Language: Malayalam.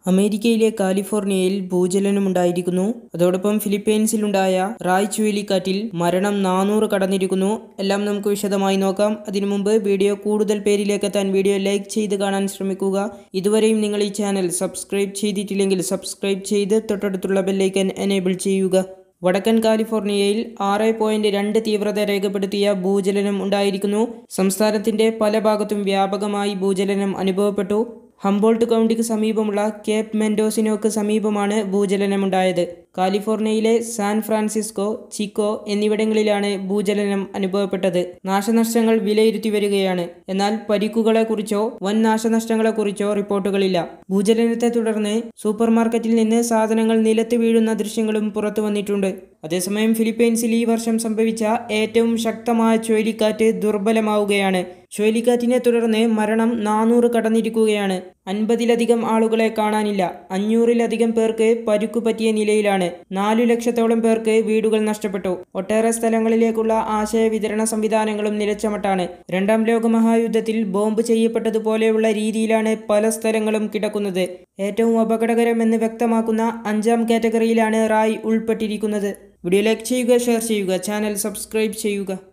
അമേരിക്കയിലെ കാലിഫോർണിയയിൽ ഭൂചലനമുണ്ടായിരിക്കുന്നു അതോടൊപ്പം ഫിലിപ്പീൻസിലുണ്ടായ റായ് ചുഴലിക്കാറ്റിൽ മരണം നാനൂറ് കടന്നിരിക്കുന്നു എല്ലാം നമുക്ക് വിശദമായി നോക്കാം അതിനു മുമ്പ് വീഡിയോ കൂടുതൽ പേരിലേക്ക് എത്താൻ വീഡിയോ ലൈക്ക് ചെയ്ത് കാണാൻ ശ്രമിക്കുക ഇതുവരെയും നിങ്ങൾ ഈ ചാനൽ സബ്സ്ക്രൈബ് ചെയ്തിട്ടില്ലെങ്കിൽ സബ്സ്ക്രൈബ് ചെയ്ത് തൊട്ടടുത്തുള്ള ബെല്ലൈക്കൻ എനേബിൾ ചെയ്യുക വടക്കൻ കാലിഫോർണിയയിൽ ആറ് പോയിന്റ് രണ്ട് തീവ്രത രേഖപ്പെടുത്തിയ ഭൂചലനം ഉണ്ടായിരിക്കുന്നു സംസ്ഥാനത്തിന്റെ പല ഭാഗത്തും വ്യാപകമായി ഭൂചലനം അനുഭവപ്പെട്ടു ഹംബോൾട്ട് കൗണ്ടിക്ക് സമീപമുള്ള കേപ്പ് മെൻഡോസിനോക്ക് സമീപമാണ് ഭൂചലനമുണ്ടായത് കാലിഫോർണിയയിലെ സാൻ ഫ്രാൻസിസ്കോ ചിക്കോ എന്നിവിടങ്ങളിലാണ് ഭൂചലനം അനുഭവപ്പെട്ടത് നാശനഷ്ടങ്ങൾ വിലയിരുത്തി വരികയാണ് എന്നാൽ പരിക്കുകളെക്കുറിച്ചോ വൻ നാശനഷ്ടങ്ങളെക്കുറിച്ചോ റിപ്പോർട്ടുകളില്ല ഭൂചലനത്തെ തുടർന്ന് സൂപ്പർ മാർക്കറ്റിൽ നിന്ന് സാധനങ്ങൾ നിലത്ത് വീഴുന്ന ദൃശ്യങ്ങളും പുറത്തു വന്നിട്ടുണ്ട് അതേസമയം ഫിലിപ്പീൻസിൽ ഈ വർഷം സംഭവിച്ച ഏറ്റവും ശക്തമായ ചുഴലിക്കാറ്റ് ദുർബലമാവുകയാണ് ചുഴലിക്കാറ്റിനെ തുടർന്ന് മരണം നാനൂറ് കടന്നിരിക്കുകയാണ് അൻപതിലധികം ആളുകളെ കാണാനില്ല അഞ്ഞൂറിലധികം പേർക്ക് പരുക്കു പറ്റിയ നിലയിലാണ് നാലു ലക്ഷത്തോളം പേർക്ക് വീടുകൾ നഷ്ടപ്പെട്ടു ഒട്ടേറെ സ്ഥലങ്ങളിലേക്കുള്ള ആശയ വിതരണ സംവിധാനങ്ങളും നിലച്ചമട്ടാണ് രണ്ടാം ലോക മഹായുദ്ധത്തിൽ ബോംബ് ചെയ്യപ്പെട്ടതുപോലെയുള്ള രീതിയിലാണ് പല സ്ഥലങ്ങളും കിടക്കുന്നത് ഏറ്റവും അപകടകരമെന്ന് വ്യക്തമാക്കുന്ന അഞ്ചാം കാറ്റഗറിയിലാണ് റായ് ഉൾപ്പെട്ടിരിക്കുന്നത് വീഡിയോ ലൈക്ക് ചെയ്യുക ഷെയർ ചെയ്യുക ചാനൽ സബ്സ്ക്രൈബ് ചെയ്യുക